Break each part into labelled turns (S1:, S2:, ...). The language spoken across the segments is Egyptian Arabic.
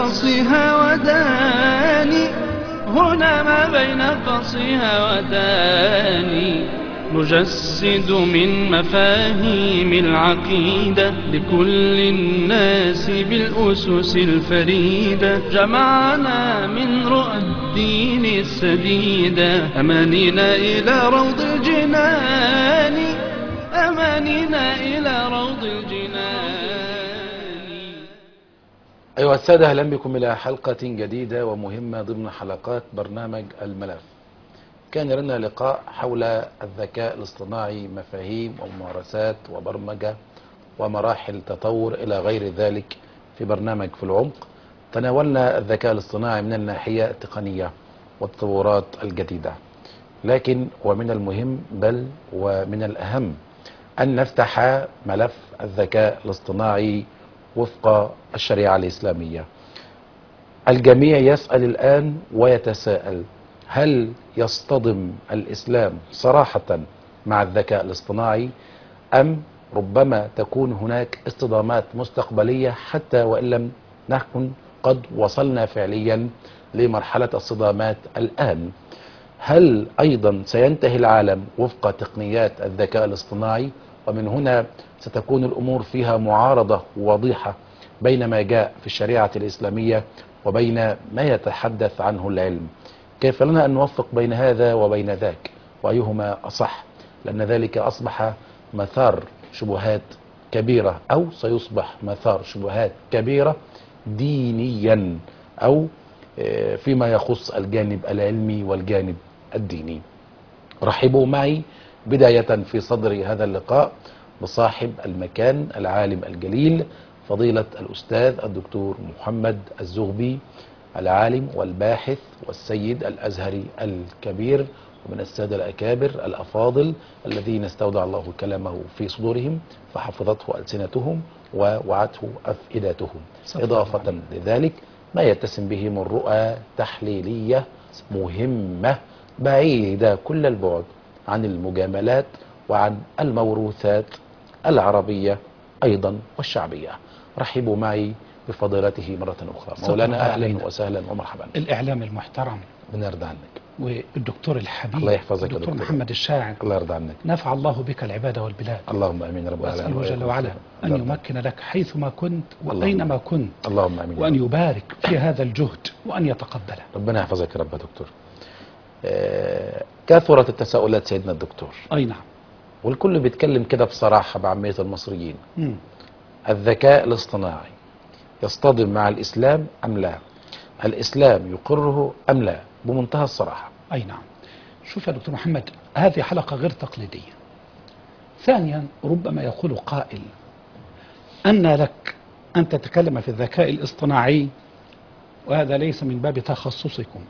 S1: قصها وداني هنا ما بين قصها وداني نجسد من مفاهيم العقيدة لكل الناس بالأسس الفريدة جمعنا من رؤى الدين السديدة أمانينا إلى روض الجنان أمانينا إلى روض الجنان
S2: أيها السادة أهلا بكم إلى حلقة جديدة ومهمة ضمن حلقات برنامج الملف كان لنا لقاء حول الذكاء الاصطناعي مفاهيم وممارسات وبرمجة ومراحل تطور إلى غير ذلك في برنامج في العمق تناولنا الذكاء الاصطناعي من الناحية التقنية والتطورات الجديدة لكن ومن المهم بل ومن الأهم أن نفتح ملف الذكاء الاصطناعي وفق الشريعة الإسلامية الجميع يسأل الآن ويتساءل هل يصطدم الإسلام صراحة مع الذكاء الاصطناعي أم ربما تكون هناك اصطدامات مستقبلية حتى وإن لم نكن قد وصلنا فعليا لمرحلة الصدامات الآن هل أيضا سينتهي العالم وفق تقنيات الذكاء الاصطناعي ومن هنا ستكون الأمور فيها معارضة واضحة بين ما جاء في الشريعة الإسلامية وبين ما يتحدث عنه العلم كيف لنا أن نوفق بين هذا وبين ذاك وأيهما أصح لأن ذلك أصبح مثار شبهات كبيرة أو سيصبح مثار شبهات كبيرة دينيا أو فيما يخص الجانب العلمي والجانب الديني رحبوا معي بداية في صدر هذا اللقاء بصاحب المكان العالم الجليل فضيلة الأستاذ الدكتور محمد الزغبي العالم والباحث والسيد الأزهري الكبير ومن السادة الأكابر الأفاضل الذين استودع الله كلامه في صدورهم فحفظته ألسنتهم ووعته أفئدتهم إضافة لذلك ما يتسم به من رؤى تحليلية مهمة بعيدة كل البعد عن المجاملات وعن الموروثات العربية أيضا والشعبية رحبوا معي بفضيلته مرة أخرى مولانا أهلا وسهلا ومرحبا
S3: الإعلام المحترم
S2: بنرضى عنك
S3: والدكتور الحبيب
S2: الله يحفظك يا
S3: الدكتور
S2: دكتور.
S3: محمد الشاعر
S2: الله يرضى عنك
S3: نفع الله بك العباد والبلاد
S2: اللهم امين رب العالمين
S3: وأسأله جل وعلا أن يمكن لك حيثما كنت وأينما كنت
S2: اللهم امين
S3: وأن يبارك في هذا الجهد وأن يتقبله
S2: ربنا يحفظك يا رب يا دكتور آه، كثرت التساؤلات سيدنا الدكتور
S3: أي نعم
S2: والكل بيتكلم كده بصراحة بعامية المصريين
S3: مم.
S2: الذكاء الاصطناعي يصطدم مع الإسلام أم لا الإسلام يقره أم لا بمنتهى الصراحة
S3: أي نعم شوف يا دكتور محمد هذه حلقة غير تقليدية ثانيا ربما يقول قائل أن لك أن تتكلم في الذكاء الاصطناعي وهذا ليس من باب تخصصكم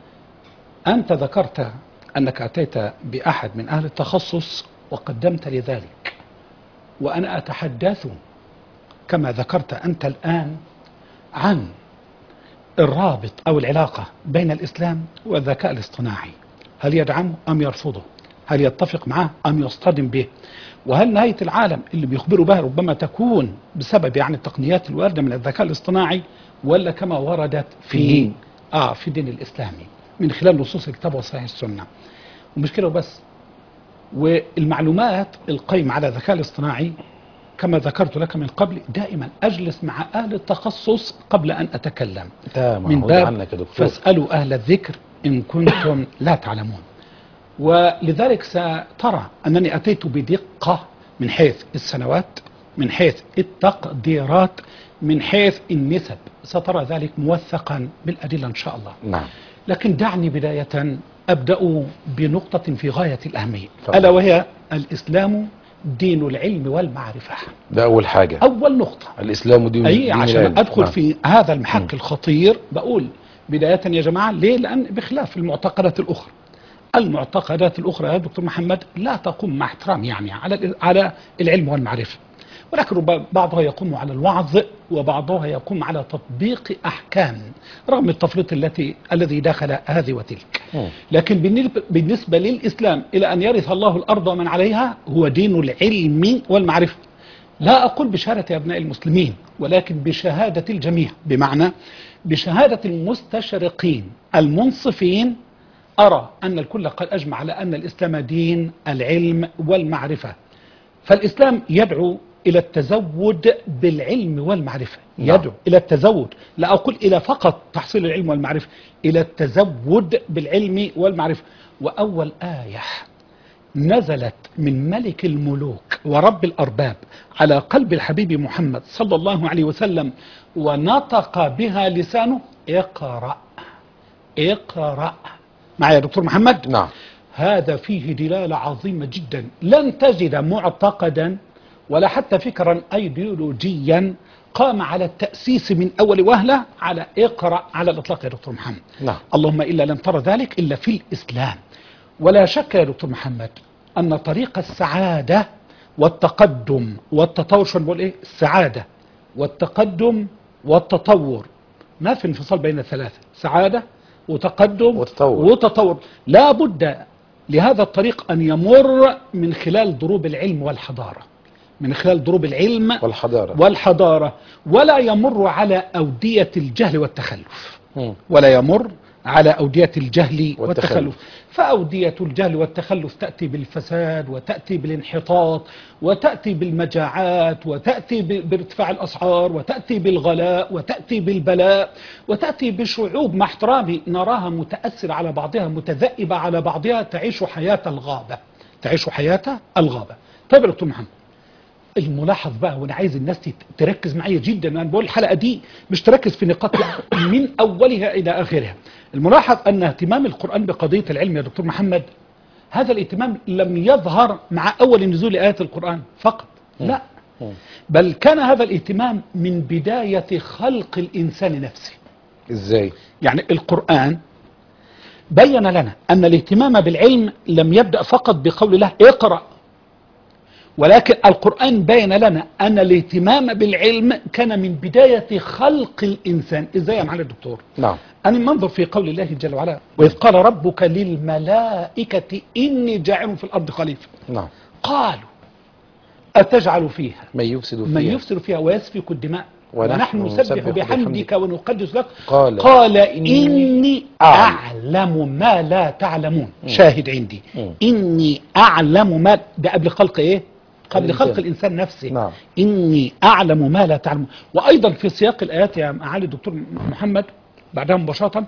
S3: أنت ذكرت أنك أتيت بأحد من أهل التخصص وقدمت لذلك وأنا أتحدث كما ذكرت أنت الآن عن الرابط أو العلاقة بين الإسلام والذكاء الاصطناعي هل يدعمه أم يرفضه هل يتفق معه أم يصطدم به وهل نهاية العالم اللي بيخبروا بها ربما تكون بسبب يعني التقنيات الواردة من الذكاء الاصطناعي ولا كما وردت
S2: في الدين.
S3: آه في الدين الإسلامي من خلال نصوص الكتاب وصحيح السنة ومش كده وبس والمعلومات القيمة على الذكاء الاصطناعي كما ذكرت لك من قبل دائما أجلس مع أهل التخصص قبل أن أتكلم
S2: ده
S3: من
S2: معهود
S3: باب
S2: عنك يا دكتور
S3: فاسألوا أهل الذكر إن كنتم لا تعلمون ولذلك سترى أنني أتيت بدقة من حيث السنوات من حيث التقديرات من حيث النسب سترى ذلك موثقا بالأدلة إن شاء الله
S2: نعم
S3: لكن دعني بداية أبدأ بنقطة في غاية الأهمية
S2: تفضل.
S3: ألا وهي الإسلام دين العلم والمعرفة
S2: ده أول حاجة
S3: أول نقطة
S2: الإسلام دين
S3: أي
S2: دين
S3: عشان
S2: العلم.
S3: أدخل
S2: نعم.
S3: في هذا المحك الخطير بقول بداية يا جماعة ليه لأن بخلاف المعتقدات الأخرى المعتقدات الأخرى يا دكتور محمد لا تقوم مع احترام يعني على على العلم والمعرفة ولكن ربما بعضها يقوم على الوعظ وبعضها يقوم على تطبيق أحكام رغم التفريط التي الذي دخل هذه وتلك
S2: مم.
S3: لكن بالنسبة- بالنسبة للإسلام إلى أن يرث الله الأرض ومن عليها هو دين العلم والمعرفة لا أقول بشهادة أبناء المسلمين ولكن بشهادة الجميع بمعنى بشهادة المستشرقين المنصفين أرى أن الكل قد أجمع على أن الإسلام دين العلم والمعرفة فالإسلام يدعو إلى التزود بالعلم والمعرفة
S2: نعم.
S3: يدعو إلى التزود لا أقول إلى فقط تحصيل العلم والمعرفة إلى التزود بالعلم والمعرفة وأول آية نزلت من ملك الملوك ورب الأرباب على قلب الحبيب محمد صلى الله عليه وسلم ونطق بها لسانه اقرأ اقرأ معي يا دكتور محمد
S2: نعم
S3: هذا فيه دلالة عظيمة جدا لن تجد معتقدا ولا حتى فكرا أيديولوجيا قام على التأسيس من أول وهلة على اقرأ على الإطلاق يا دكتور محمد
S2: نعم
S3: اللهم إلا لم ترى ذلك إلا في الإسلام ولا شك يا دكتور محمد أن طريق السعادة والتقدم والتطور شو بقول إيه السعادة والتقدم والتطور ما في انفصال بين الثلاثة سعادة وتقدم
S2: وتطور.
S3: وتطور لا بد لهذا الطريق أن يمر من خلال ضروب العلم والحضارة من خلال ضروب العلم
S2: والحضارة
S3: والحضارة ولا يمر على أودية الجهل والتخلف
S2: مم.
S3: ولا يمر على أودية الجهل
S2: والتخلف.
S3: والتخلف فأودية الجهل والتخلف تأتي بالفساد وتأتي بالانحطاط وتأتي بالمجاعات وتأتي ب- بارتفاع الأسعار وتأتي بالغلاء وتأتي بالبلاء وتأتي بشعوب مع احترامي نراها متأثرة على بعضها متذئبة على بعضها تعيش حياة الغابة تعيش حياة الغابة طيب يا دكتور محمد الملاحظ بقى وانا عايز الناس تت- تركز معايا جدا انا بقول الحلقه دي مش تركز في نقاط لا، من اولها الى اخرها الملاحظ ان اهتمام القران بقضيه العلم يا دكتور محمد هذا الاهتمام لم يظهر مع اول نزول ايات القران فقط لا
S2: مم.
S3: بل كان هذا الاهتمام من بدايه خلق الانسان نفسه
S2: ازاي
S3: يعني القرآن بين لنا أن الاهتمام بالعلم لم يبدأ فقط بقول الله اقرأ ولكن القرآن بين لنا أن الاهتمام بالعلم كان من بداية خلق الإنسان إزاي يا معالي الدكتور
S2: نعم
S3: أنا منظر في قول الله جل وعلا وإذ قال ربك للملائكة إني جاعل في الأرض خليفة
S2: نعم
S3: قالوا أتجعل فيها
S2: من يفسد
S3: من
S2: فيها
S3: يفسد فيها ويسفك الدماء
S2: ونحن
S3: ونحن
S2: نسبح
S3: نسبح
S2: بحمدك
S3: بحمدك ونقدس لك
S2: قال
S3: قال
S2: إني
S3: إني أعلم ما لا تعلمون شاهد عندي
S2: مم.
S3: إني أعلم ما ده قبل خلق إيه قبل
S2: الإنسان.
S3: خلق الإنسان نفسه
S2: نعم.
S3: إني أعلم ما لا تعلمون وأيضا في سياق الآيات يا معالي الدكتور محمد بعدها مباشرة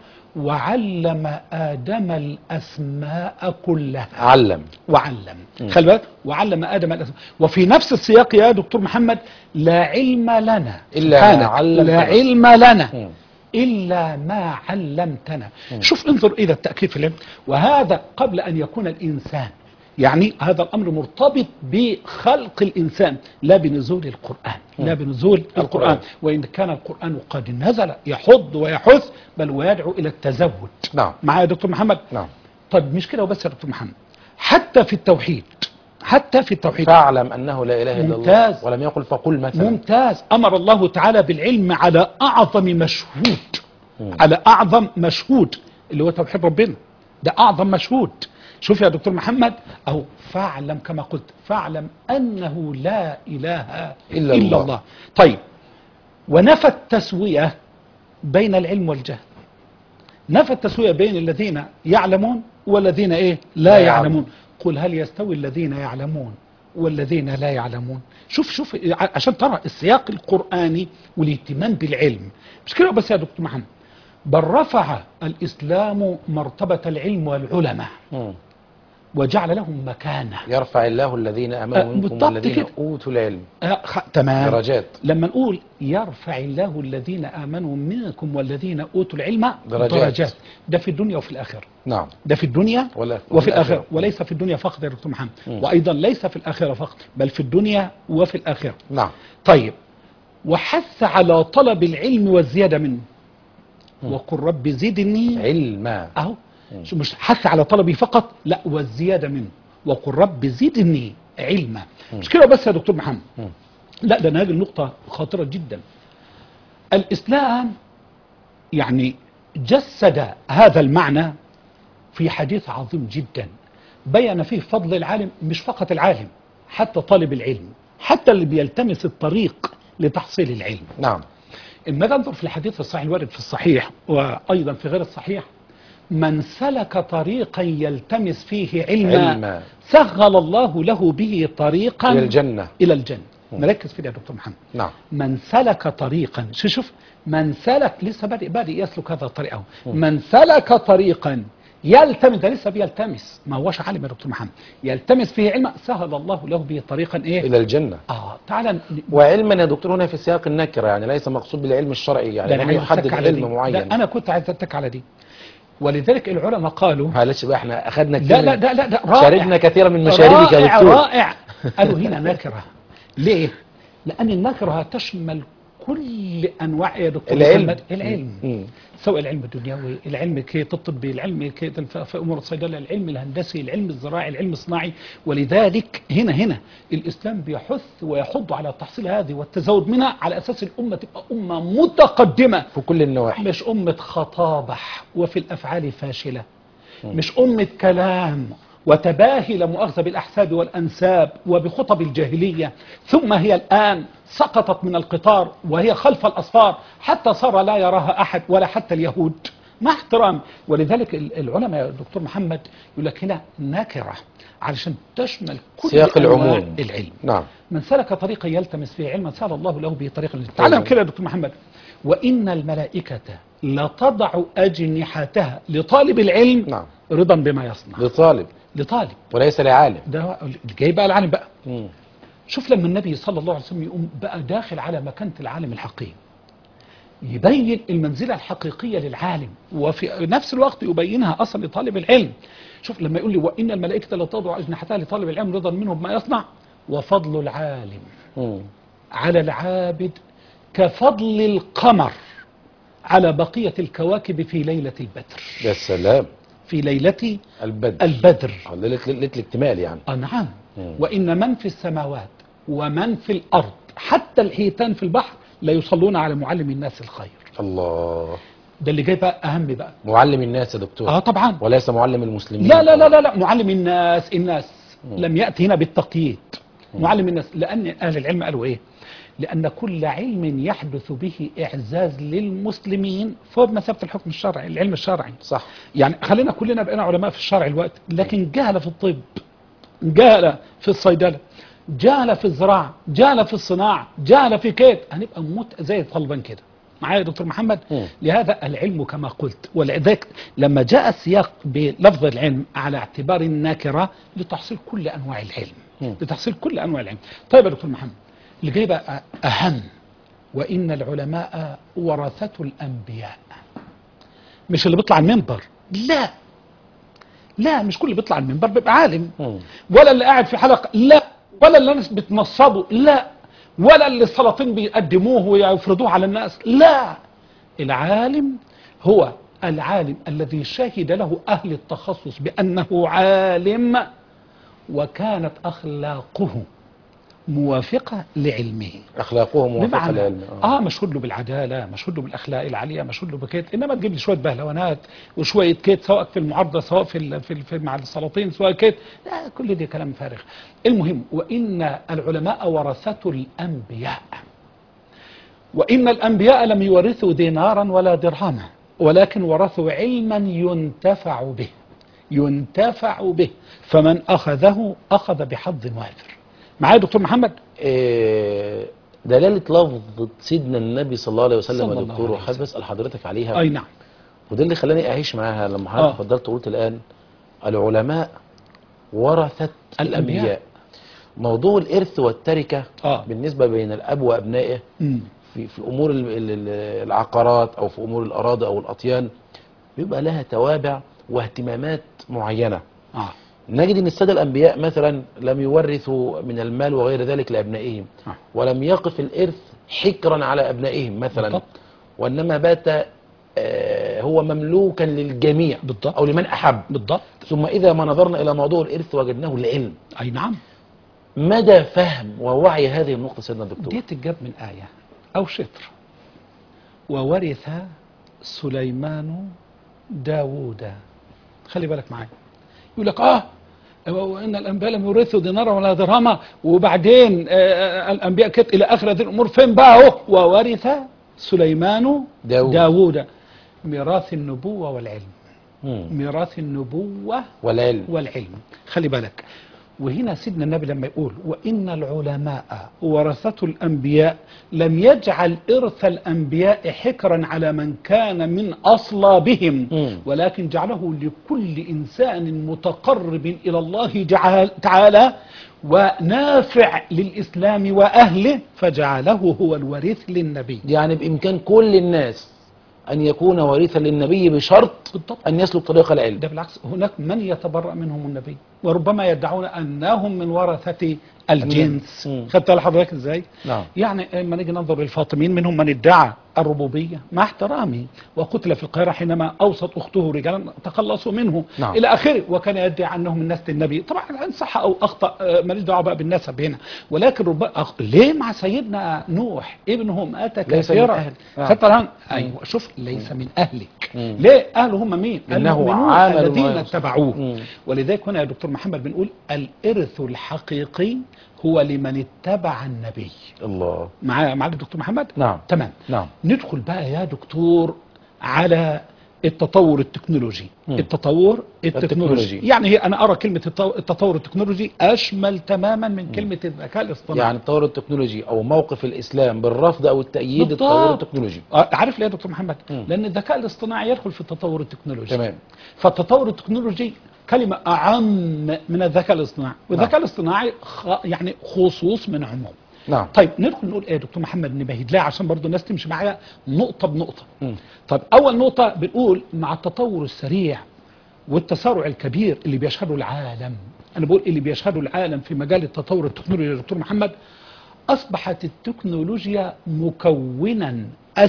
S3: وعلم آدم الأسماء كلها
S2: علم
S3: وعلم خلي بالك وعلم ادم الاسماء وفي نفس السياق يا دكتور محمد لا علم لنا
S2: إلا
S3: سبحانك،
S2: ما علمتنا.
S3: لا علم لنا
S2: مم.
S3: الا ما علمتنا شوف انظر الى التاكيد في العلم وهذا قبل ان يكون الانسان يعني هذا الامر مرتبط بخلق الانسان لا بنزول القران لا بنزول القران
S2: القرآن.
S3: وان كان القران قد نزل يحض ويحث بل ويدعو الى التزود
S2: نعم
S3: معايا يا دكتور محمد
S2: نعم
S3: طيب مش كده وبس يا دكتور محمد حتى في التوحيد حتى في التوحيد
S2: فاعلم أنه لا إله إلا الله
S3: ممتاز.
S2: ولم يقل فقل مثلا
S3: ممتاز أمر الله تعالى بالعلم على أعظم مشهود على أعظم مشهود اللي هو توحيد ربنا ده أعظم مشهود شوف يا دكتور محمد أهو فاعلم كما قلت فاعلم أنه لا إله إلا,
S2: إلا
S3: إلا
S2: الله.
S3: الله. الله طيب ونفى التسوية بين العلم والجهل نفى التسوية بين الذين يعلمون والذين ايه لا
S2: لا
S3: يعلمون قل هل يستوي الذين يعلمون والذين لا يعلمون شوف شوف ع- عشان ترى السياق القرآني والاهتمام بالعلم مش كده بس يا دكتور محمد بل رفع الإسلام مرتبة العلم والعلماء
S2: مم.
S3: وجعل لهم مكانة
S2: يرفع الله الذين
S3: آه،
S2: آمنوا منكم
S3: بالضبط
S2: والذين
S3: كده.
S2: أوتوا العلم
S3: آه، خ... تمام
S2: درجات
S3: لما نقول يرفع الله الذين آمنوا منكم والذين أوتوا العلم
S2: درجات.
S3: درجات ده في الدنيا وفي الآخرة
S2: نعم
S3: ده في الدنيا
S2: ولا-
S3: وفي
S2: وفي
S3: الآخرة
S2: الآخرة.
S3: وليس في الدنيا فقط يا دكتور محمد
S2: مم.
S3: وأيضا ليس في الآخرة فقط بل في الدنيا وفي الآخرة
S2: نعم
S3: طيب وحث على طلب العلم والزيادة منه وقل رب زدني
S2: علما
S3: أهو شو مش حث على طلبه فقط لا والزيادة منه وقل رب زدني علما مش كده بس يا دكتور محمد
S2: مم.
S3: لا ده أنا هذه النقطة خطيرة جدا الإسلام يعني جسد هذا المعنى في حديث عظيم جدا بين فيه فضل العالم مش فقط العالم حتى طالب العلم حتى اللي بيلتمس الطريق لتحصيل العلم
S2: نعم
S3: إما ننظر في الحديث الصحيح الوارد في الصحيح وأيضا في غير الصحيح من سلك طريقا يلتمس فيه علما,
S2: علما.
S3: سهل الله له به طريقا
S2: إلى الجنة
S3: إلى الجنة نركز فيه يا دكتور محمد
S2: نعم
S3: من سلك طريقا شو شوف من سلك لسه بادئ بادئ يسلك هذا الطريق أهو. من سلك طريقا يلتمس ده لسه بيلتمس ما هوش عالم يا دكتور محمد يلتمس فيه علما سهل الله له به طريقا ايه
S2: إلى الجنة
S3: اه تعالى ن-
S2: وعلما يا دكتور هنا في سياق النكرة يعني ليس مقصود بالعلم الشرعي يعني
S3: ده أنا
S2: لم
S3: عايز
S2: يحدد
S3: أتك على دي.
S2: علم معين
S3: ده انا كنت عايز اتك على دي ولذلك العلماء قالوا
S2: معلش بقى احنا اخذنا كتير
S3: لا لا
S2: من-
S3: لا لا, لا رائع
S2: شربنا كثيرا من مشاربك يا
S3: رائع
S2: دكتور
S3: رائع قالوا هنا نكرة ليه؟ لأن النكرة تشمل كل أنواع يا دكتور
S2: العلم.
S3: محمد العلم
S2: مم.
S3: سواء العلم الدنيوي العلم كي الطبي العلم كي في في امور الصيدله العلم الهندسي العلم الزراعي العلم الصناعي ولذلك هنا هنا الاسلام بيحث ويحض على تحصيل هذه والتزود منها على اساس الامه تبقى امه متقدمه
S2: في كل النواحي
S3: مش أمة خطابح وفي الأفعال فاشلة مش أمة كلام وتباهي لا مؤاخذة بالأحساب والأنساب وبخطب الجاهلية ثم هي الآن سقطت من القطار وهي خلف الأصفار حتى صار لا يراها أحد ولا حتى اليهود مع احترام ولذلك ال- العلماء يا دكتور محمد يقول لك هنا نكرة علشان تشمل كل
S2: سياق
S3: أنواع
S2: العموم
S3: العلم
S2: نعم
S3: من سلك طريقا يلتمس فيه علما سهل الله له به طريقا للجنة. تعالى كده يا دكتور محمد وإن الملائكة لتضع أجنحتها لطالب العلم
S2: نعم
S3: رضا بما يصنع
S2: لطالب
S3: لطالب
S2: وليس لعالم
S3: ده جاي بقى العالم بقى
S2: مم.
S3: شوف لما النبي صلى الله عليه وسلم يقوم بقى داخل على مكانة العالم الحقيقي يبين المنزلة الحقيقية للعالم وفي نفس الوقت يبينها أصلا لطالب العلم شوف لما يقول لي وإن الملائكة لتضع أجنحتها لطالب العلم رضا منه بما يصنع وفضل العالم
S2: مم.
S3: على العابد كفضل القمر على بقية الكواكب في ليلة البدر
S2: يا سلام
S3: في ليلة
S2: البدر
S3: البدر
S2: آه، ليلة ليلة الاكتمال يعني
S3: آه نعم
S2: مم.
S3: وإن من في السماوات ومن في الأرض حتى الحيتان في البحر لا يصلون على معلم الناس الخير
S2: الله
S3: ده اللي جاي بقى أهم بقى
S2: معلم الناس يا دكتور
S3: آه طبعا
S2: وليس معلم المسلمين
S3: لا لا لا لا, لا. معلم الناس الناس لم يأتي هنا بالتقييد معلم الناس لأن أهل العلم قالوا إيه لأن كل علم يحدث به إعزاز للمسلمين فهو بمثابة الحكم الشرعي العلم الشرعي
S2: صح
S3: يعني خلينا كلنا بقينا علماء في الشرع الوقت لكن جهل في الطب جهل في الصيدلة جهل في الزراعة جهل في الصناعة جهل في كيد هنبقى موت زي طلبا كده معايا يا دكتور محمد
S2: مم.
S3: لهذا العلم كما قلت ولذلك لما جاء السياق بلفظ العلم على اعتبار النكرة لتحصيل كل أنواع العلم
S2: مم.
S3: لتحصيل كل أنواع العلم طيب يا دكتور محمد اللي جاي بقى أهم وإن العلماء ورثة الأنبياء مش اللي بيطلع المنبر لا لا مش كل اللي بيطلع المنبر بيبقى عالم
S2: مم.
S3: ولا اللي قاعد في حلقة لا ولا اللي الناس بتنصبه لا ولا اللي السلاطين بيقدموه ويفرضوه على الناس لا العالم هو العالم الذي شهد له أهل التخصص بأنه عالم وكانت أخلاقه موافقة لعلمه
S2: اخلاقه موافقه
S3: بمعنى
S2: للعلم
S3: اه مشهود له بالعداله مشهود له بالاخلاق العاليه مشهود له بكيت انما تجيب لي شويه بهلوانات وشويه كيت سواء في المعارضه سواء في, ال- في, ال- في مع السلاطين سواء كيت لا كل ده كلام فارغ المهم وان العلماء ورثه الانبياء وان الانبياء لم يورثوا دينارا ولا درهما ولكن ورثوا علما ينتفع به ينتفع به فمن اخذه اخذ بحظ وافر معايا يا دكتور محمد
S2: إيه دلالة لفظ سيدنا النبي صلى الله عليه وسلم
S3: صلى
S2: يا
S3: الله
S2: دكتور
S3: عليه
S2: وحابب اسال حضرتك عليها
S3: اي نعم
S2: وده اللي خلاني اعيش معاها لما حضرتك
S3: آه.
S2: فضلت قلت الان العلماء ورثة
S3: الأنبياء.
S2: الانبياء موضوع الارث والتركه
S3: آه.
S2: بالنسبه بين الاب وابنائه
S3: مم.
S2: في في امور ال- ال- ال- العقارات او في امور الاراضي او الاطيان بيبقى لها توابع واهتمامات معينه
S3: اه
S2: نجد ان الساده الانبياء مثلا لم يورثوا من المال وغير ذلك لابنائهم
S3: آه.
S2: ولم يقف الارث حكرا على ابنائهم مثلا
S3: بالضبط.
S2: وانما بات آه، هو مملوكا للجميع
S3: بالضبط.
S2: او لمن احب
S3: بالضبط
S2: ثم اذا ما نظرنا الى موضوع الارث وجدناه العلم
S3: اي نعم
S2: مدى فهم ووعي هذه النقطه سيدنا الدكتور
S3: دي تتجاب من آية أو شطر وورث سليمان داوود خلي بالك معايا يقول لك آه وان الانبياء لم يورثوا دينارا ولا درهما وبعدين آه، الانبياء كانت الى اخر هذه الامور فين بقى اهو وورث سليمان
S2: داود.
S3: داود ميراث النبوه والعلم
S2: مم.
S3: ميراث النبوه
S2: والعلم
S3: والعلم خلي بالك وهنا سيدنا النبي لما يقول وإن العلماء ورثة الأنبياء لم يجعل إرث الأنبياء حكرا على من كان من أصلابهم
S2: مم.
S3: ولكن جعله لكل إنسان متقرب إلى الله جعل- تعالى ونافع للإسلام وأهله فجعله هو الوريث للنبي
S2: يعني بإمكان كل الناس أن يكون وريثا للنبي بشرط
S3: بالضبط
S2: أن يسلك طريق العلم
S3: ده بالعكس هناك من يتبرأ منهم النبي وربما يدعون أنهم من ورثة الجنس
S2: مم.
S3: خدت على حضرتك ازاي
S2: نعم
S3: يعني لما نيجي ننظر للفاطميين منهم من ادعى الربوبية مع احترامه وقتل في القاهرة حينما أوصت أخته رجالا تخلصوا منه
S2: نعم.
S3: إلى آخره وكان يدعي أنه من نسل النبي طبعا إن صح أو أخطأ آه، ماليش دعوة بقى بالنسب هنا ولكن رب... أخ... ليه مع سيدنا نوح ابنهم أتى
S2: ليس من
S3: كثيرا
S2: أهل. نعم.
S3: خدت الآن أيوة شوف ليس من أهلك
S2: مم.
S3: ليه أهله هم مين
S2: إنه
S3: المؤمنون
S2: عامل
S3: الذين
S2: غير-
S3: اتبعوه
S2: مم.
S3: ولذلك هنا يا دكتور محمد بنقول الإرث الحقيقي هو لمن اتبع النبي
S2: الله
S3: معايا معاك دكتور محمد
S2: نعم
S3: تمام
S2: نعم
S3: ندخل بقى يا دكتور على التطور التكنولوجي
S2: مم.
S3: التطور التكنولوجي
S2: التكنولوجي.
S3: يعني هي انا ارى كلمه التطو- التطور التكنولوجي اشمل تماما من كلمه الذكاء الاصطناعي
S2: يعني التطور التكنولوجي أو موقف الإسلام بالرفض أو التأييد
S3: بالضبط.
S2: التطور التكنولوجي
S3: آه، عارف ليه يا دكتور محمد
S2: مم.
S3: لان الذكاء الاصطناعي يدخل في التطور التكنولوجي
S2: تمام
S3: فالتطور التكنولوجي كلمة أعم من الذكاء الاصطناعي والذكاء
S2: نعم.
S3: الاصطناعي خ... يعني خصوص من عموم
S2: نعم
S3: طيب ندخل نقول ايه يا دكتور محمد نبهد لها عشان برضو الناس تمشي معايا نقطة بنقطة
S2: مم.
S3: طيب أول نقطة بنقول مع التطور السريع والتسارع الكبير اللي بيشهده العالم أنا بقول اللي بيشهده العالم في مجال التطور التكنولوجي يا دكتور محمد أصبحت التكنولوجيا مكونا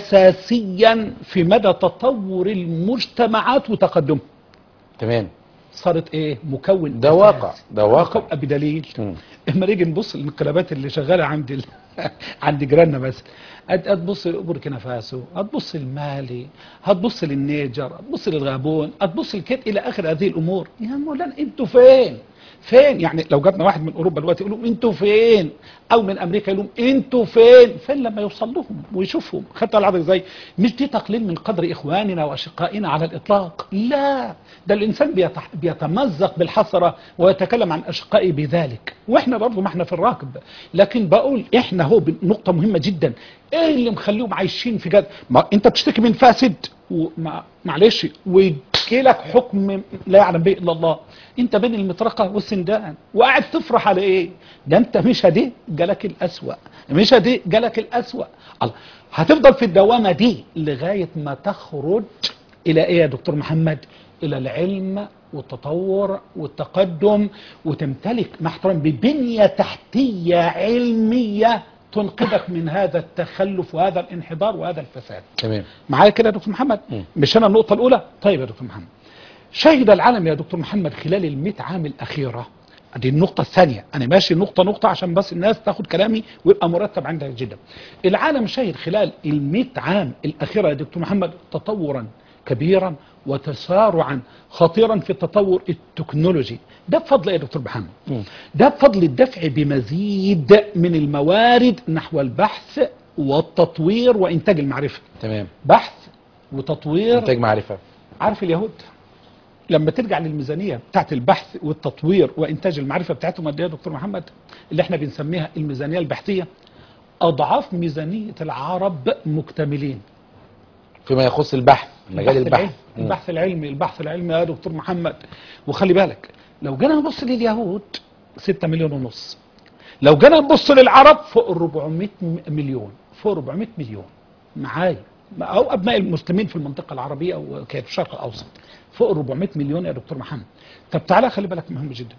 S3: أساسيا في مدى تطور المجتمعات وتقدمها
S2: تمام
S3: صارت ايه مكون
S2: ده
S3: أساسي.
S2: واقع ده واقع
S3: مكون بدليل
S2: مم.
S3: اما نيجي نبص للانقلابات اللي شغاله عند ال... عند جيراننا مثلا هت- هتبص لبوركينا فاسو هتبص لمالي هتبص للنيجر هتبص للغابون هتبص لكيت الى اخر هذه الامور يا مولانا انتوا فين فين يعني لو جبنا واحد من اوروبا دلوقتي يقول لهم انتوا فين او من امريكا يقول لهم انتوا فين فين لما يوصل لهم ويشوفهم خدت على ازاي مش دي تقليل من قدر اخواننا واشقائنا على الاطلاق لا ده الانسان بيتح... بيتمزق بالحسره ويتكلم عن اشقائه بذلك واحنا برضه ما احنا في الراكب لكن بقول احنا هو نقطه مهمه جدا ايه اللي مخليهم عايشين في جد ما انت بتشتكي من فاسد ومع- معلش ويجي لك حكم لا يعلم به الا الله انت بين المطرقه والسندان وقاعد تفرح على ايه ده انت مش دي جالك الاسوا مش دي جالك الاسوا الله هتفضل في الدوامه دي لغايه ما تخرج الى ايه يا دكتور محمد الى العلم والتطور والتقدم وتمتلك مع احترام ببنيه تحتيه علميه تنقذك من هذا التخلف وهذا الانحدار وهذا الفساد
S2: تمام
S3: معايا كده يا دكتور محمد
S2: مم.
S3: مش انا النقطه الاولى طيب يا دكتور محمد شهد العالم يا دكتور محمد خلال ال عام الاخيره دي النقطة الثانية أنا ماشي نقطة نقطة عشان بس الناس تاخد كلامي ويبقى مرتب عندها جدا. العالم شهد خلال ال عام الأخيرة يا دكتور محمد تطورا كبيرا وتسارعا خطيرا في التطور التكنولوجي ده بفضل ايه يا دكتور محمد
S2: مم.
S3: ده بفضل الدفع بمزيد من الموارد نحو البحث والتطوير وإنتاج المعرفة
S2: تمام
S3: بحث وتطوير
S2: إنتاج معرفة
S3: عارف اليهود لما ترجع للميزانية بتاعت البحث والتطوير وإنتاج المعرفة بتاعتهم قد ايه يا دكتور محمد اللي احنا بنسميها الميزانية البحثية أضعاف ميزانية العرب مكتملين
S2: فيما يخص البحث مجال
S3: البحث
S2: البحث
S3: العلمي البحث العلمي البحث العلمي يا دكتور محمد وخلي بالك لو جينا نبص لليهود 6 مليون ونص لو جينا نبص للعرب فوق ال 400 م- مليون فوق 400 مليون معايا او ابناء المسلمين في المنطقه العربيه او كيف الشرق الاوسط فوق ال 400 مليون يا دكتور محمد طب تعالى خلي بالك مهم جدا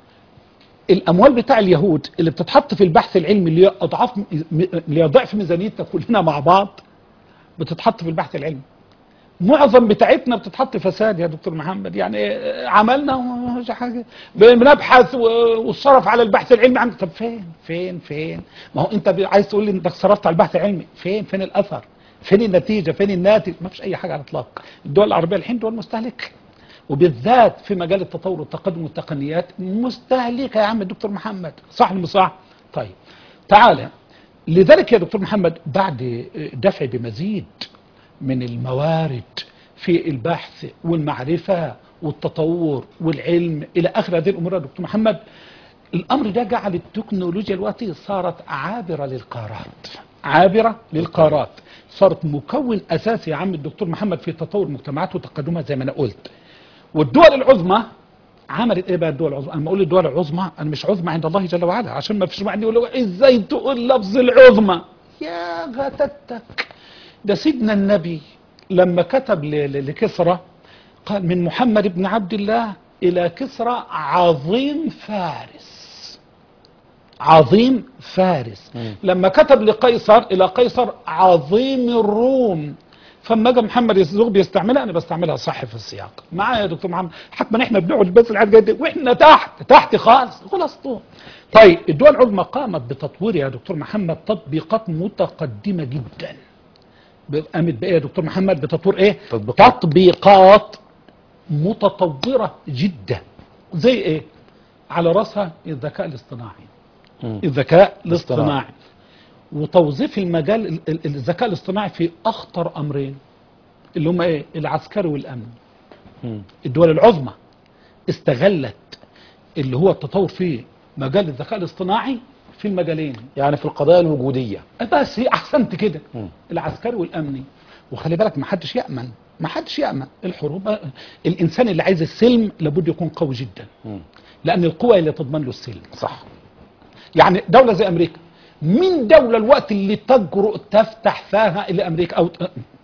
S3: الاموال بتاع اليهود اللي بتتحط في البحث العلمي اللي هي اضعاف م- اللي هي ضعف ميزانيتنا كلنا مع بعض بتتحط في البحث العلمي معظم بتاعتنا بتتحط فساد يا دكتور محمد يعني آه، عملنا ومش حاجه بنبحث و- والصرف على البحث العلمي عندك طب فين فين فين ما هو انت ب- عايز تقول لي انك صرفت على البحث العلمي فين فين الاثر فين النتيجه فين الناتج ما فيش اي حاجه على الاطلاق الدول العربيه الحين دول مستهلك وبالذات في مجال التطور والتقدم والتقنيات مستهلكه يا عم الدكتور محمد صح ولا مش صح؟ طيب تعالى لذلك يا دكتور محمد بعد دفع بمزيد من الموارد في البحث والمعرفه والتطور والعلم الى اخر هذه الامور يا دكتور محمد الامر ده جعل التكنولوجيا دلوقتي صارت عابره للقارات عابره للقارات صارت مكون اساسي يا عم الدكتور محمد في تطور المجتمعات وتقدمها زي ما انا قلت والدول العظمى عملت ايه بقى الدول العظمى؟ انا بقول الدول العظمى انا مش عظمى عند الله جل وعلا عشان ما فيش واحد يقول له ازاي تقول لفظ العظمى؟ يا غتتك ده سيدنا النبي لما كتب ل- ل- لكسرى قال من محمد بن عبد الله الى كسرى عظيم فارس عظيم فارس
S2: مم.
S3: لما كتب لقيصر الى قيصر عظيم الروم فما جه محمد الزغبي بيستعملها انا بستعملها صح في السياق معايا يا دكتور محمد حتما احنا بنقعد بس الحاجات دي واحنا تحت تحت خالص خلاص طول طيب الدول العظمى قامت بتطوير يا دكتور محمد تطبيقات متقدمه جدا قامت بايه يا دكتور محمد بتطوير ايه
S2: تطبيقات.
S3: تطبيقات متطوره جدا زي ايه على راسها الذكاء الاصطناعي
S2: مم.
S3: الذكاء
S2: الاصطناعي.
S3: الاصطناعي وتوظيف المجال ال- ال- الذكاء الاصطناعي في اخطر امرين اللي هم ايه العسكري والامن
S2: مم.
S3: الدول العظمى استغلت اللي هو التطور في مجال الذكاء الاصطناعي في المجالين
S2: يعني في القضايا الوجوديه
S3: بس هي احسنت كده
S2: مم.
S3: العسكري والامني وخلي بالك ما حدش يامن ما حدش يامن الحروب الانسان اللي عايز السلم لابد يكون قوي جدا
S2: مم.
S3: لان القوه اللي تضمن له السلم
S2: صح
S3: يعني دولة زي أمريكا مين دولة الوقت اللي تجرؤ تفتح فيها إلى أمريكا أو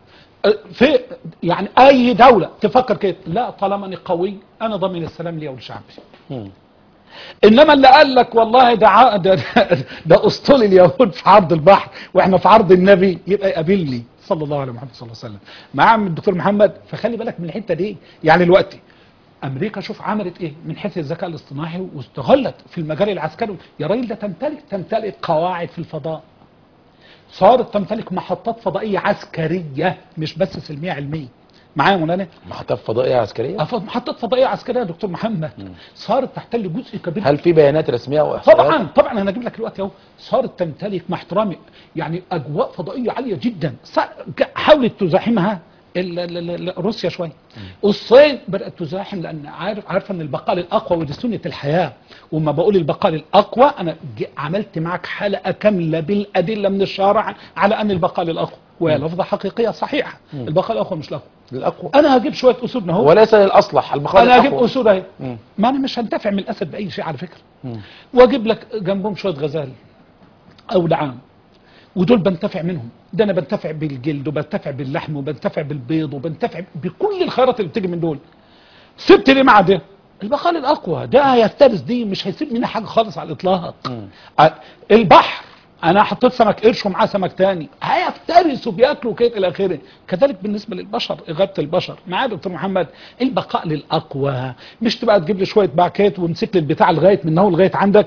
S3: في يعني أي دولة تفكر كده لا طالما أنا قوي أنا ضامن السلام لي ولشعبي
S2: مم.
S3: انما اللي قال لك والله ده ع- ده, ده, ده اسطول اليهود في عرض البحر واحنا في عرض النبي يبقى يقابلني صلى الله عليه محمد صلى الله عليه وسلم مع عم الدكتور محمد فخلي بالك من الحته دي يعني دلوقتي امريكا شوف عملت ايه من حيث الذكاء الاصطناعي واستغلت في المجال العسكري يا راجل ده تمتلك تمتلك قواعد في الفضاء صارت تمتلك محطات فضائيه عسكريه مش بس سلميه علميه معايا يا مولانا
S2: محطات فضائيه عسكريه
S3: أف- محطات فضائيه عسكريه يا دكتور محمد صارت تحتل جزء كبير
S2: هل في بيانات رسميه واحصائيات
S3: طبعا طبعا انا اجيب لك دلوقتي اهو صارت تمتلك مع احترامي يعني اجواء فضائيه عاليه جدا صار- ج- حاولت تزاحمها ال- ال- ال- روسيا شويه الصين بدات تزاحم لان عارف عارفه ان البقاء الاقوى ودي سنه الحياه وما بقول البقاء الاقوى انا ج- عملت معك حلقه كامله بالادله من الشارع على ان البقاء الاقوى وهي لفظه حقيقيه صحيحه البقاء الاقوى مش الاقوى
S2: الاقوى
S3: انا هجيب شويه اسودنا اهو
S2: وليس للاصلح البقاء
S3: انا اجيب
S2: الأقوى.
S3: اسود اهي
S2: مم.
S3: ما انا مش هنتفع من الاسد باي شيء على فكره
S2: مم.
S3: واجيب لك جنبهم شويه غزال او لعام ودول بنتفع منهم ده انا بنتفع بالجلد وبنتفع باللحم وبنتفع بالبيض وبنتفع بكل الخيرات اللي بتيجي من دول سبت ليه مع ده البقال الاقوى ده هيفترس دي مش هيسيب منها حاجه خالص على الاطلاق ع- البحر انا حطيت سمك قرش ومعاه سمك تاني هيفترسوا بياكلوا كده الى اخره كذلك بالنسبه للبشر اغاثه البشر معايا يا دكتور محمد البقاء للاقوى مش تبقى تجيب لي شويه باكيت وامسك لي البتاع لغايه من هو لغايه عندك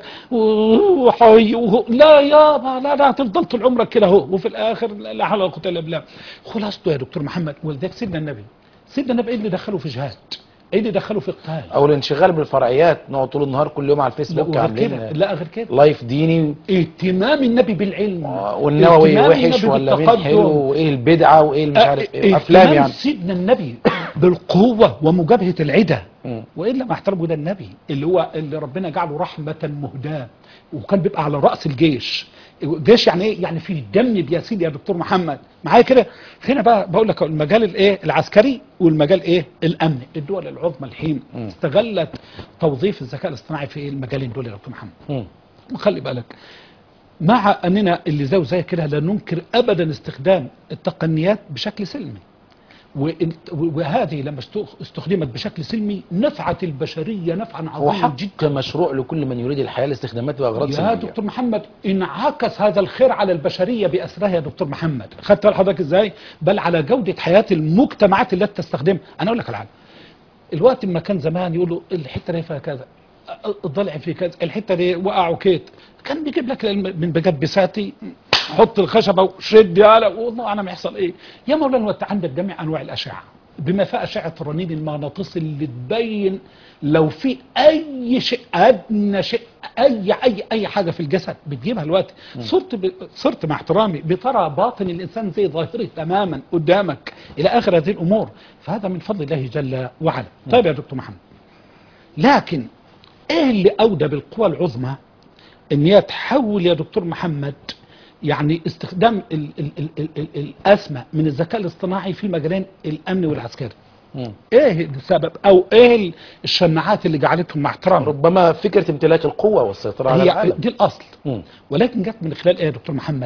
S3: وحي وهو لا يابا لا لا هتفضل طول عمرك كده اهو وفي الاخر لا حول ولا قوه الا بالله خلاصته يا دكتور محمد ولذلك سيدنا النبي سيدنا النبي ايه اللي دخله في جهاد ايه اللي دخله في قتال
S2: او الانشغال بالفرعيات نقعد طول النهار كل يوم على
S3: لا
S2: الفيسبوك
S3: وغير كده
S2: عاملين
S3: لا غير كده
S2: لايف ديني
S3: اهتمام النبي بالعلم
S2: آه، والنووي
S3: اهتمام
S2: وحش
S3: النبي
S2: ولا مين
S3: بالتقدم.
S2: حلو وايه البدعه وايه اللي مش عارف ايه
S3: اه-
S2: افلام
S3: اهتمام
S2: يعني
S3: سيدنا النبي بالقوة ومجابهة العدة
S2: مم.
S3: وإلا ما احترمه ده النبي اللي هو اللي ربنا جعله رحمة مهداة وكان بيبقى على رأس الجيش الجيش يعني ايه يعني فيه دم يا سيدي يا دكتور محمد معايا كده هنا بقى بقول لك المجال الايه العسكري والمجال ايه الامن الدول العظمى الحين
S2: مم.
S3: استغلت توظيف الذكاء الاصطناعي في المجالين دول يا دكتور محمد
S2: مم.
S3: وخلي بالك مع اننا اللي زي وزي كده لا ننكر ابدا استخدام التقنيات بشكل سلمي وإنت- وهذه لما است- استخدمت بشكل سلمي نفعت البشريه نفعا
S2: هو
S3: عظيما جدا
S2: حق مشروع لكل من يريد الحياه لاستخدامات واغراض
S3: يا
S2: سلميه
S3: دكتور محمد انعكس هذا الخير على البشريه باسرها يا دكتور محمد خدت بال حضرتك ازاي بل على جوده حياه المجتمعات التي تستخدمها انا اقول لك على حاجه الوقت ما كان زمان يقولوا الحته دي فيها كذا الضلع فيه كذا الحته دي وقعوا كيت كان بيجيب لك الم- من بجبساتي حط الخشبه وشد يالا والله انا ما يحصل ايه يا مولانا انت عندك جميع انواع الاشعه بما فيها اشعه الرنين المغناطيسي اللي تبين لو في اي شيء ادنى شيء اي اي اي حاجه في الجسد بتجيبها الوقت صرت ب... صرت مع احترامي بترى باطن الانسان زي ظاهره تماما قدامك الى اخر هذه الامور فهذا من فضل الله جل وعلا طيب يا دكتور محمد لكن ايه اللي اودى بالقوى العظمى ان هي تحول يا دكتور محمد يعني استخدام ال ال ال ال ال الاسمى من الذكاء الاصطناعي في مجالين الامن والعسكري
S2: مم.
S3: ايه السبب او ايه الشماعات اللي جعلتهم مع احترام
S2: ربما فكرة امتلاك القوة والسيطرة على
S3: هي
S2: العالم
S3: دي الاصل
S2: مم.
S3: ولكن جت من خلال ايه يا دكتور محمد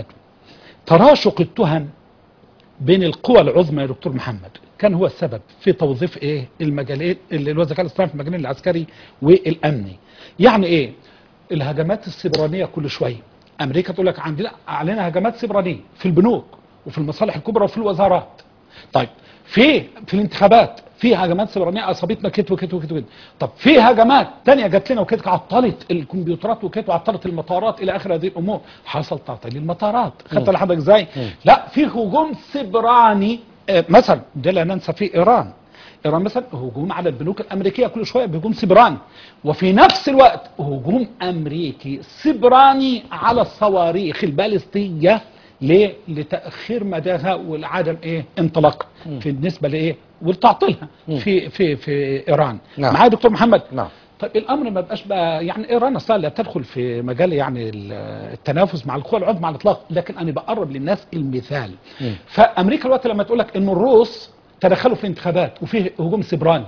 S3: تراشق التهم بين القوى العظمى يا دكتور محمد كان هو السبب في توظيف ايه المجالين اللي هو الذكاء الاصطناعي في المجالين العسكري والامني يعني ايه الهجمات السبرانيه كل شويه امريكا تقول لك عندنا علينا هجمات سبرانيه في البنوك وفي المصالح الكبرى وفي الوزارات طيب في في الانتخابات في هجمات سبرانيه اصابتنا كت وكت وكت وكت طب في هجمات تانية جات لنا وكت عطلت الكمبيوترات وكت وعطلت المطارات الى اخر هذه الامور حصل تعطيل المطارات خدت لحضرتك ازاي لا في هجوم سبراني آه، مثلا ده لا ننسى في ايران ايران مثلا هجوم على البنوك الامريكيه كل شويه بهجوم سبراني وفي نفس الوقت هجوم امريكي سبراني على الصواريخ البالستيه ليه؟ لتاخير مداها والعدم ايه؟ انطلاق في بالنسبه لايه؟ ولتعطيلها في في في ايران
S2: نعم.
S3: معايا دكتور محمد
S2: نعم
S3: طيب الامر ما بقاش بقى يعني ايران اصلا لا تدخل في مجال يعني ال- التنافس مع القوى العظمى على الاطلاق لكن انا بقرب للناس المثال فامريكا الوقت لما تقول لك انه الروس تدخلوا في انتخابات وفي هجوم سبراني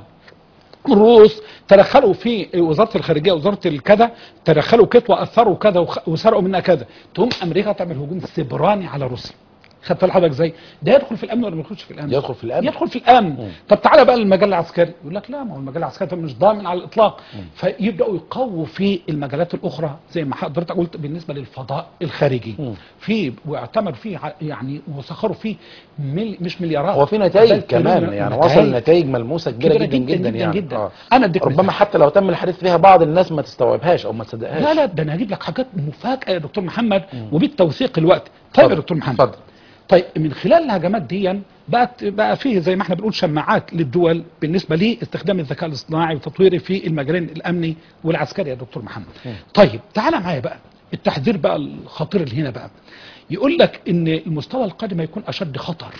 S3: الروس تدخلوا في وزاره الخارجيه وزاره الكذا تدخلوا كده واثروا كذا وخ- وسرقوا منها كذا تقوم امريكا تعمل هجوم سبراني على روسيا خدت بالك حضرتك ازاي؟ ده يدخل في الامن ولا ما يدخلش في الامن؟
S2: يدخل في الأمن.
S3: يدخل في الامن طب تعالى بقى للمجال العسكري يقول لك لا ما هو المجال العسكري ده مش ضامن على الاطلاق فيبداوا يقووا في المجالات الاخرى زي ما حضرتك قلت بالنسبه للفضاء الخارجي في واعتمد فيه ع- يعني وسخروا فيه مل مش مليارات
S2: هو في
S3: بل
S2: نتائج
S3: تريليون-
S2: كمان يعني
S3: نتائج
S2: وصل نتائج ملموسة كبيرة,
S3: كبيرة
S2: جدا جدا,
S3: جدا
S2: يعني
S3: جدا.
S2: آه.
S3: أنا أديك
S2: ربما
S3: مثال.
S2: حتى لو تم الحديث فيها بعض الناس ما تستوعبهاش او ما تصدقهاش
S3: لا لا ده انا هجيب لك حاجات مفاجاه يا دكتور محمد وبالتوثيق الوقت طيب يا
S2: اتفضل.
S3: دكتور محمد
S2: اتفضل.
S3: طيب من خلال الهجمات دي بقت بقى فيه زي ما احنا بنقول شماعات للدول بالنسبه لاستخدام الذكاء الاصطناعي وتطويره في المجالين الامني والعسكري يا دكتور محمد. طيب تعالى معايا بقى التحذير بقى الخطير اللي هنا بقى يقول لك ان المستوى القادم هيكون اشد خطر.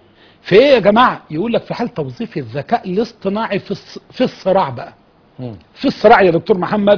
S3: في ايه يا جماعه؟ يقول لك في حال توظيف الذكاء الاصطناعي في الص- في الصراع بقى.
S2: مم.
S3: في الصراع يا دكتور محمد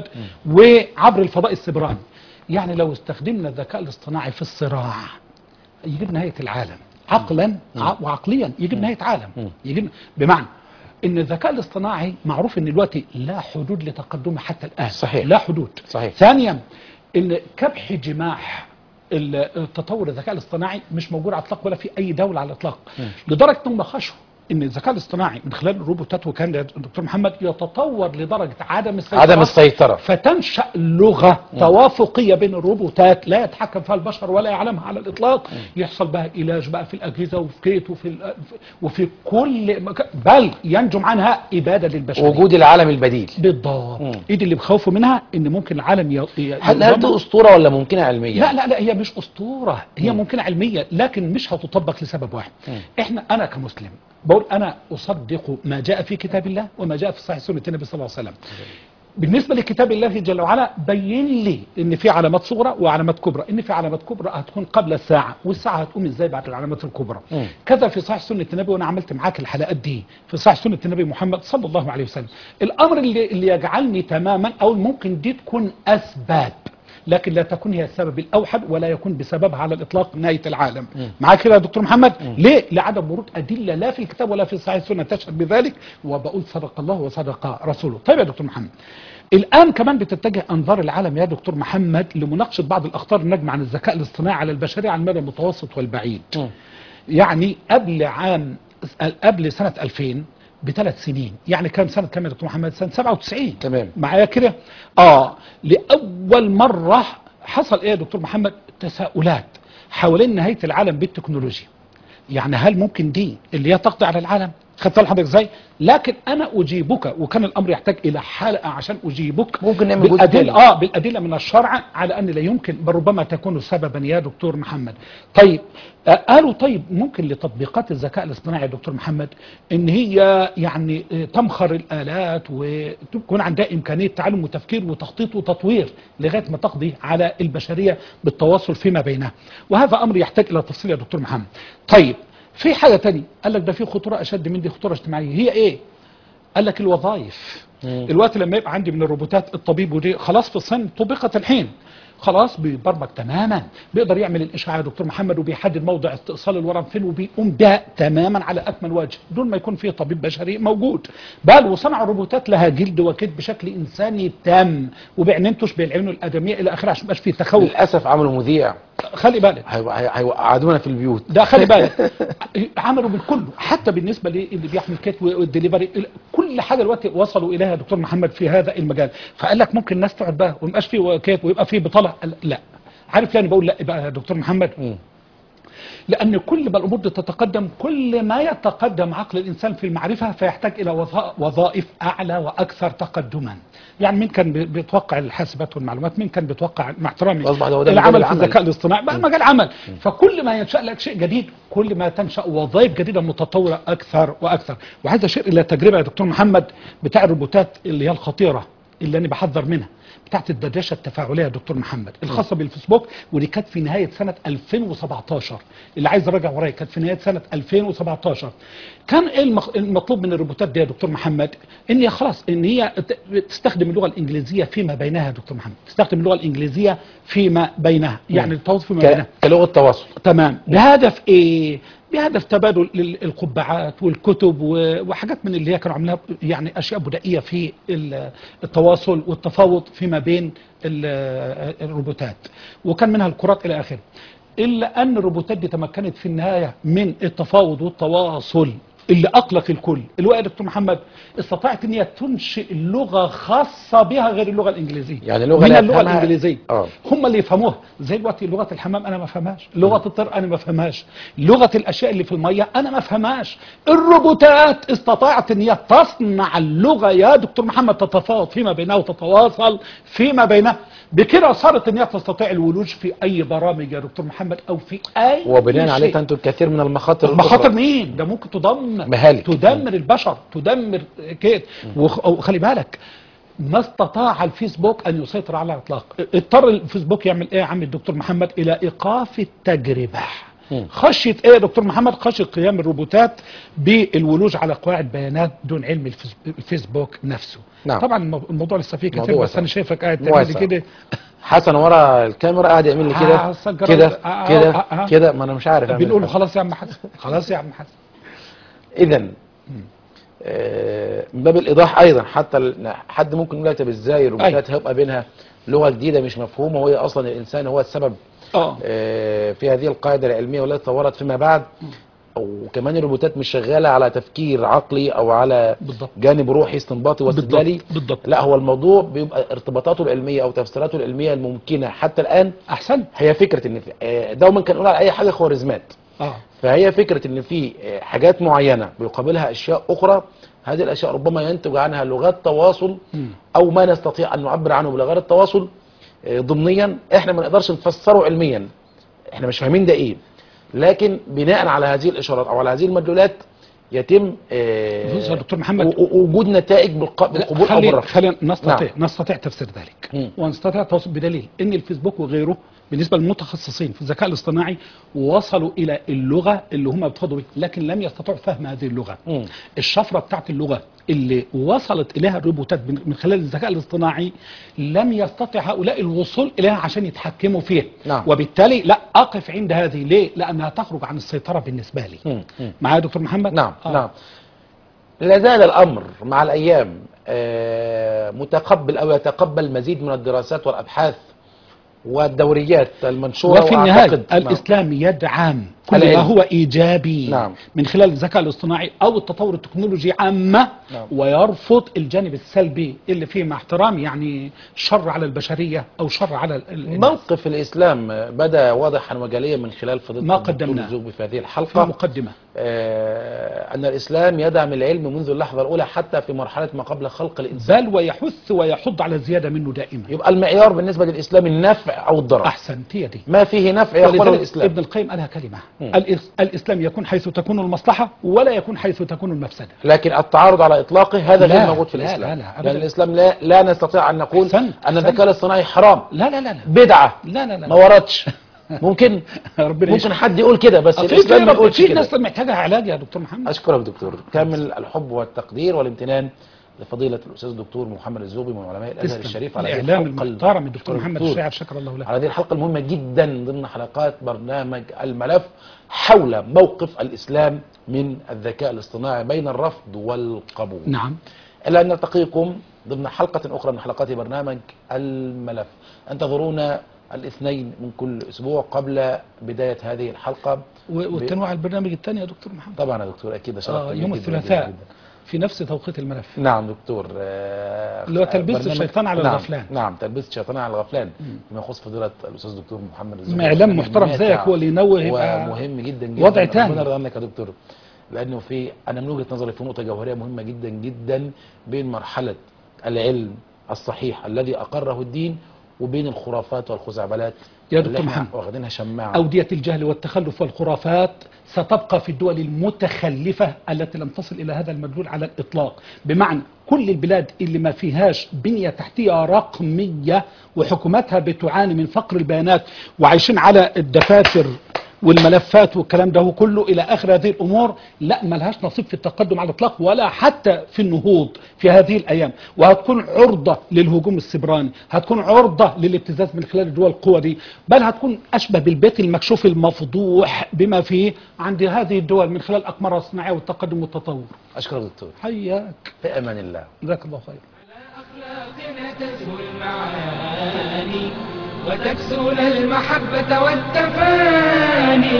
S3: وعبر الفضاء السبراني يعني لو استخدمنا الذكاء الاصطناعي في الصراع يجيب نهاية العالم عقلا ع- وعقليا يجيب نهاية عالم يجيب بمعنى ان الذكاء الاصطناعي معروف ان دلوقتي لا حدود لتقدمه حتى الان
S2: صحيح.
S3: لا حدود
S2: صحيح.
S3: ثانيا ان كبح جماح ال- تطور الذكاء الاصطناعي مش موجود على الاطلاق ولا في اي دوله على الاطلاق لدرجه انهم خشوا ان الذكاء الاصطناعي من خلال الروبوتات وكان يا دكتور محمد يتطور لدرجه عدم السيطره
S2: عدم السيطرة
S3: فتنشا لغه توافقيه بين الروبوتات لا يتحكم فيها البشر ولا يعلمها على الاطلاق يحصل بقى علاج بقى في الاجهزه وفي كيت وفي ال- وفي كل مكان بل ينجم عنها اباده للبشريه
S2: وجود العالم البديل
S3: بالضبط ايه دي اللي بخوفه منها ان ممكن العالم ي... ي...
S2: هل هل دي
S3: ينظم-
S2: اسطورة ولا ممكنة علميا
S3: لا لا لا هي مش اسطوره هي ممكن علميه لكن مش هتطبق لسبب واحد احنا انا كمسلم بقول انا اصدق ما جاء في كتاب الله وما جاء في صحيح سنه النبي صلى الله عليه وسلم بالنسبه لكتاب الله جل وعلا بين لي ان في علامات صغرى وعلامات كبرى ان في علامات كبرى هتكون قبل الساعه والساعه هتقوم ازاي بعد العلامات الكبرى
S2: مم.
S3: كذا في صحيح سنه النبي وانا عملت معاك الحلقات دي في صحيح سنه النبي محمد صلى الله عليه وسلم الامر اللي, اللي يجعلني تماما او ممكن دي تكون اسباب لكن لا تكون هي السبب الاوحد ولا يكون بسببها على الاطلاق نهايه العالم معاك كده يا دكتور محمد ليه لعدم ورود ادله لا في الكتاب ولا في صحيح السنه تشهد بذلك وبقول صدق الله وصدق رسوله طيب يا دكتور محمد الان كمان بتتجه انظار العالم يا دكتور محمد لمناقشه بعض الاخطار الناجمه عن الذكاء الاصطناعي على البشريه على المدى المتوسط والبعيد
S2: مم.
S3: يعني قبل عام قبل سنه 2000 بثلاث سنين يعني كام سنه كام يا دكتور محمد سنه 97
S2: تمام.
S3: معايا كده اه لاول مره حصل ايه يا دكتور محمد تساؤلات حوالين نهايه العالم بالتكنولوجيا يعني هل ممكن دي اللي هي تقضي على العالم خدت بالك حضرتك ازاي لكن انا اجيبك وكان الامر يحتاج الى حلقه عشان اجيبك
S2: ممكن نعمل جزء
S3: بالادله
S2: تاني.
S3: اه بالادله من الشرع على ان لا يمكن بل ربما تكون سببا يا دكتور محمد طيب آه قالوا طيب ممكن لتطبيقات الذكاء الاصطناعي يا دكتور محمد ان هي يعني آه، تمخر الالات وتكون عندها امكانيه تعلم وتفكير وتخطيط وتطوير لغايه ما تقضي على البشريه بالتواصل فيما بينها وهذا امر يحتاج الى تفصيل يا دكتور محمد طيب في حاجه تانية قال لك ده في خطوره اشد من دي خطوره اجتماعيه هي ايه قال لك الوظائف
S2: مم.
S3: الوقت لما يبقى عندي من الروبوتات الطبيب ودي خلاص في الصين طبقت الحين خلاص بيبرمج تماما بيقدر يعمل الاشعاع يا دكتور محمد وبيحدد موضع استئصال الورم فين وبيقوم ده تماما على اكمل وجه دون ما يكون فيه طبيب بشري موجود بل وصنعوا روبوتات لها جلد وكد بشكل انساني تام وبعنين تشبه العيون الادميه الى اخره عشان ما يبقاش فيه تخوف
S2: للاسف عملوا مذيع
S3: خلي بالك
S2: هيو- هي- هيقعدونا في البيوت
S3: ده خلي بالك عملوا بالكل حتى بالنسبه للي بيحمل كيت والدليفري كل حاجه دلوقتي وصلوا اليها يا دكتور محمد في هذا المجال فقال لك ممكن الناس تقعد بقى وما يبقاش في كيت ويبقى في بطاله قال لا عارف ليه انا بقول لا بقى يا دكتور محمد
S2: مم.
S3: لأن كل ما الأمور دي تتقدم كل ما يتقدم عقل الإنسان في المعرفة فيحتاج إلى وظا- وظائف أعلى وأكثر تقدما يعني مين كان بي- بيتوقع الحاسبات والمعلومات مين كان بيتوقع مع احترامي
S2: أصبح ده- ده مجال
S3: العمل في
S2: العمل.
S3: الذكاء الاصطناعي بقى مجال عمل فكل ما ينشأ لك شيء جديد كل ما تنشأ وظائف جديدة متطورة أكثر وأكثر وعايز أشير إلى تجربة يا دكتور محمد بتاع الروبوتات اللي هي الخطيرة اللي أنا بحذر منها بتاعت الدردشه التفاعليه يا دكتور محمد الخاصه بالفيسبوك ودي كانت في نهايه سنه 2017 اللي عايز يراجع ورايا كانت في نهايه سنه 2017 كان ايه المخ- المطلوب من الروبوتات دي يا دكتور محمد ان هي خلاص ان هي ت- تستخدم اللغه الانجليزيه فيما بينها يا دكتور محمد تستخدم اللغه الانجليزيه فيما بينها يعني التواصل فيما بينها
S2: ك- كلغه تواصل
S3: تمام بهدف ايه بهدف تبادل ال- القبعات والكتب و- وحاجات من اللي هي كانوا عاملينها يعني اشياء بدائيه في ال- التواصل والتفاوض فيما بين ال- الروبوتات وكان منها الكرات الى اخره الا ان الروبوتات دي تمكنت في النهايه من التفاوض والتواصل اللي اقلق الكل اللي هو يا دكتور محمد استطاعت ان هي تنشئ لغه خاصه بها غير اللغه الانجليزيه
S2: يعني لغة
S3: من
S2: لا
S3: اللغه
S2: يفهمها-
S3: الانجليزيه
S2: آه.
S3: هم اللي يفهموها زي دلوقتي لغه الحمام انا ما فهمهاش لغه الطير انا ما فهمهاش لغه الاشياء اللي في الميه انا ما فهمهاش الروبوتات استطاعت ان هي تصنع اللغه يا دكتور محمد تتفاوض فيما بينها وتتواصل فيما بينها بكده صارت ان هي تستطيع الولوج في اي برامج يا دكتور محمد او في اي
S2: وبناء عليه
S3: شيء.
S2: تنتج كثير من المخاطر
S3: مخاطر
S2: الأخرى.
S3: مين ده ممكن تدمر
S2: مهالك.
S3: تدمر البشر تدمر كده وخ- وخلي بالك ما استطاع الفيسبوك ان يسيطر على الاطلاق اضطر الفيسبوك يعمل ايه يا عم الدكتور محمد الى ايقاف التجربه
S2: مم.
S3: خشيه ايه يا دكتور محمد خشيه قيام الروبوتات بالولوج على قواعد بيانات دون علم الفيس- الفيسبوك نفسه
S2: نعم.
S3: طبعا المو- الموضوع لسه فيه كتير
S2: موضوع
S3: بس
S2: واسع.
S3: انا شايفك قاعد تعمل
S2: واسع.
S3: كده
S2: حسن ورا الكاميرا قاعد يعمل لي
S3: آه،
S2: كده
S3: سجل-
S2: كده
S3: آه،
S2: كده
S3: آه، آه.
S2: كده ما انا مش عارف أعمل
S3: بنقول له
S2: إيه.
S3: خلاص يا عم حسن خلاص يا عم حسن
S2: اذا آه، من باب الايضاح ايضا حتى ال- حد ممكن يقول لك طب ازاي الروبوتات هيبقى بينها لغه جديده مش مفهومه وهي اصلا الانسان هو السبب
S3: اه
S2: آه، في هذه القاعده العلميه والتي تطورت فيما بعد وكمان الروبوتات مش شغاله على تفكير عقلي او على
S3: بالضبط.
S2: جانب روحي استنباطي واستدلالي
S3: بالضبط بالضبط
S2: لا هو الموضوع بيبقى ارتباطاته العلميه او تفسيراته العلميه الممكنه حتى الان
S3: احسن
S2: هي فكره ان في- آه، دوما كان نقول على اي حاجه خوارزمات
S3: اه
S2: فهي فكرة ان في آه، حاجات معينة بيقابلها اشياء اخرى هذه الاشياء ربما ينتج عنها لغات تواصل
S3: مم.
S2: او ما نستطيع ان نعبر عنه بلغات التواصل آه، ضمنيا احنا ما نقدرش نفسره علميا احنا مش فاهمين ده ايه لكن بناء على هذه الاشارات او على هذه المدلولات يتم آه،
S3: بص يا دكتور محمد.
S2: و- و- وجود نتائج بالق- بالقبول او
S3: خلي
S2: بالرفض
S3: خلينا نستطيع
S2: نعم.
S3: نستطيع تفسير ذلك
S2: مم.
S3: ونستطيع التوصل بدليل ان الفيسبوك وغيره بالنسبه للمتخصصين في الذكاء الاصطناعي وصلوا الى اللغه اللي هم بيتفاضلوا بيها لكن لم يستطيعوا فهم هذه اللغه
S2: مم.
S3: الشفره بتاعت اللغه اللي وصلت اليها الروبوتات من من خلال الذكاء الاصطناعي لم يستطع هؤلاء الوصول اليها عشان يتحكموا فيها
S2: نعم.
S3: وبالتالي لا اقف عند هذه ليه لانها تخرج عن السيطره بالنسبه لي
S2: مم. مم.
S3: معايا يا دكتور محمد
S2: نعم
S3: آه.
S2: نعم لا زال الامر مع الايام آه، متقبل او يتقبل مزيد من الدراسات والابحاث والدوريات المنشوره
S3: وفي النهاية
S2: وأعتقد- نعم.
S3: الإسلام يدعم كل ما
S2: العلم.
S3: هو ايجابي
S2: نعم.
S3: من خلال الذكاء الاصطناعي او التطور التكنولوجي عامه
S2: نعم.
S3: ويرفض الجانب السلبي اللي فيه مع احترام يعني شر على البشريه او شر على ال- ال- الناس.
S2: موقف الإسلام بدا واضحا وجليا من خلال فضيلة
S3: ما
S2: الدكتور
S3: قدمناه.
S2: الزوبي في هذه
S3: في
S2: الحلقة
S3: المقدمه
S2: آه، أن الإسلام يدعم العلم منذ اللحظة الأولى حتى في مرحلة ما قبل خلق الإنسان
S3: بل ويحث ويحض على الزياده منه دائما
S2: يبقى المعيار بالنسبة للإسلام النفع أو الضرر
S3: احسنت هي دي
S2: ما فيه نفع يقبله
S3: ولذلك
S2: الإسلام
S3: ابن القيم قالها كلمه
S2: مم.
S3: الإس- الاسلام يكون حيث تكون المصلحه ولا يكون حيث تكون المفسده
S2: لكن التعارض على إطلاقه هذا
S3: لا،
S2: غير موجود في
S3: لا،
S2: الإسلام
S3: لا، لا، أبداً.
S2: لأن الإسلام لا, لا نستطيع أن نقول
S3: أحسنت،
S2: أن
S3: أحسنت.
S2: الذكاء الاصطناعي حرام
S3: لا لا لا لا
S2: بدعة
S3: لا لا لا
S2: ما وردش ممكن
S3: ربنا
S2: ممكن حد يقول كده بس
S3: في
S2: الإسلام ما
S3: في,
S2: يقولش
S3: في
S2: كده
S3: ناس محتاجه علاج يا دكتور محمد
S2: أشكرك دكتور كامل الحب والتقدير والامتنان لفضيلة الأستاذ الدكتور محمد الزوبي من علماء الأزهر
S3: تسلم.
S2: الشريف على هذه
S3: الاعلام
S2: الحلقة
S3: المحترم الدكتور محمد
S2: دكتور.
S3: الشاعر شكر الله له
S2: على هذه الحلقة المهمة جدا ضمن حلقات برنامج الملف حول موقف الإسلام من الذكاء الاصطناعي بين الرفض والقبول
S3: نعم
S2: إلا أن نلتقيكم ضمن حلقة أخرى من حلقات برنامج الملف انتظرونا الاثنين من كل أسبوع قبل بداية هذه الحلقة
S3: و- وتنوع البرنامج الثاني يا دكتور محمد
S2: طبعا يا دكتور أكيد شرف
S3: آه
S2: كبير
S3: يوم
S2: جداً
S3: الثلاثاء
S2: جداً.
S3: في نفس توقيت الملف
S2: نعم دكتور آه،
S3: اللي هو تلبيس
S2: برنامج-
S3: الشيطان على
S2: نعم
S3: الغفلان.
S2: نعم تلبيس الشيطان على الغفلان فيما يخص فضيلة الأستاذ الدكتور محمد الزهري
S3: ما إعلام محترم
S2: ماتع
S3: زيك هو اللي ينوه يبقى
S2: ومهم جدا جدا
S3: وضع تاني.
S2: ربنا يرضى عنك يا دكتور لأنه في أنا من وجهة نظري في نقطة جوهرية مهمة جدا جدا بين مرحلة العلم الصحيح الذي أقره الدين وبين الخرافات والخزعبلات
S3: يا
S2: اللي
S3: دكتور
S2: احنا
S3: محمد.
S2: واخدينها شماعة
S3: أودية الجهل والتخلف والخرافات ستبقى في الدول المتخلفة التي لم تصل إلى هذا المدلول على الإطلاق بمعنى كل البلاد اللي ما فيهاش بنية تحتية رقمية وحكوماتها بتعاني من فقر البيانات وعايشين على الدفاتر والملفات والكلام ده كله الى اخر هذه الامور لا ملهاش نصيب في التقدم على الاطلاق ولا حتى في النهوض في هذه الايام وهتكون عرضه للهجوم السبراني هتكون عرضه للابتزاز من خلال الدول القوى دي بل هتكون اشبه بالبيت المكشوف المفضوح بما فيه عند هذه الدول من خلال الاقمار الصناعيه والتقدم والتطور
S2: أشكرك دكتور
S3: حياك
S2: في أمان الله
S3: جزاك الله خير
S1: أخلاقنا تزهو المعاني وتكسون المحبة والتفاني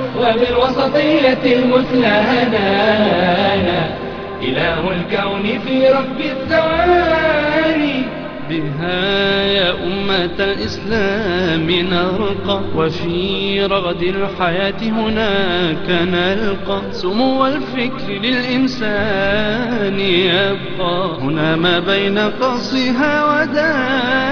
S1: وبالوسطية المثلى هدانا إله الكون في رب الثواني بها يا أمة الإسلام نرقى وفي رغد الحياة هناك نلقى سمو الفكر للإنسان يبقى هنا ما بين قصها وداني